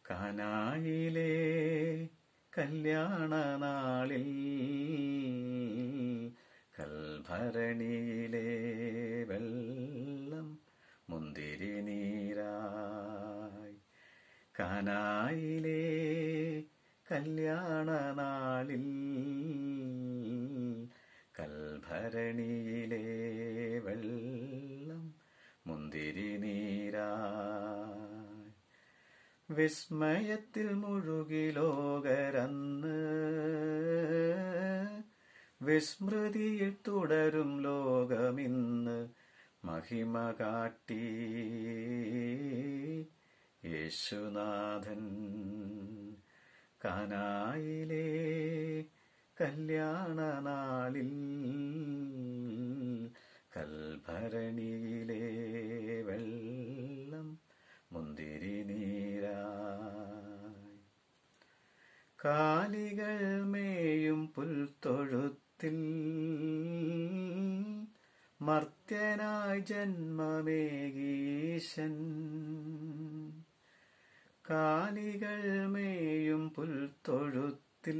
കാനായിലെ കല്യാണ നാളിൽ കൽഭരണിയിലെ വെള്ളം മുന്തിരി നീരായി കാനായിലെ കല്യാണ നാളിൽ കൽഭരണിയിലെ വെള്ളം മുന്തിരി നീരായി വിസ്മയത്തിൽ മുഴുകി ലോകരന്ന് വിസ്മൃതിയിൽ തുടരും ലോകമിന്ന് മഹിമ കാട്ടി യേശുനാഥൻ കാനായിലെ കല്യാണ നാളിൽ കൽഭരണിയിലെ വെള്ളം മുന്തിരി നീരായി കാലികൾ മേയും പുൽത്തൊഴുത്തിൽ മർത്യനായി ജന്മമേകീശൻ കാലികൾ മേയും പുൽത്തൊഴുത്തിൽ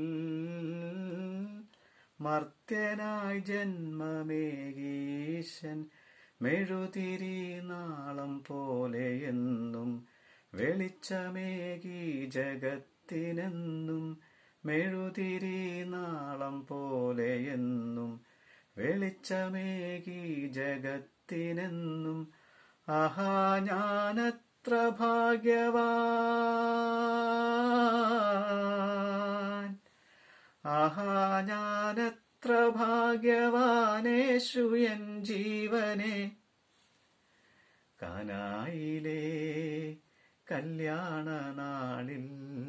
മർത്യനായി ജന്മമേകീശൻ മെഴുതിരി നാളം പോലെയെന്നും വെളിച്ചമേകി ജഗത്തിനെന്നും മെഴുതിരി നാളം പോലെയെന്നും വെളിച്ചമേകി ജഗത്തിനെന്നും ആഹാ ഞാനത്ര ഭാഗ്യവാൻ ആഹാ ഞാനത്ര ഭാഗ്യവാനേശു എൻ ജീവനെ കാനായിലെ കല്യാണ നാളിൽ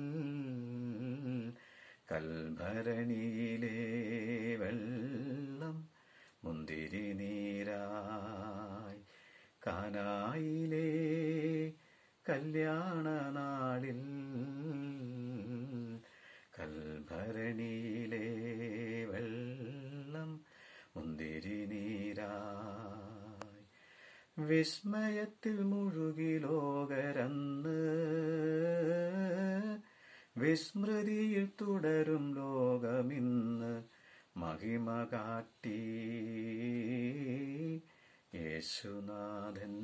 കൽഭരണിയിലെ വെള്ളം മുന്തിരി നീരായി കാനായിലെ കല്യാണ നാളിൽ കൽഭരണിയിലെ വെള്ളം മുന്തിരി നീരായി വിസ്മയത്തിൽ മുഴുകി ലോകരന്ന് വിസ്മൃതിയിൽ തുടരും ലോകമിന്ന് മഹിമ കാട്ടി യേശുനാഥൻ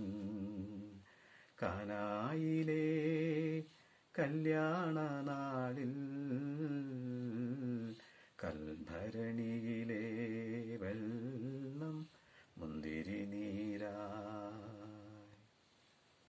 കാനായിലെ കല്യാണ നാളിൽ കൽഭരണിയിലെ വെള്ള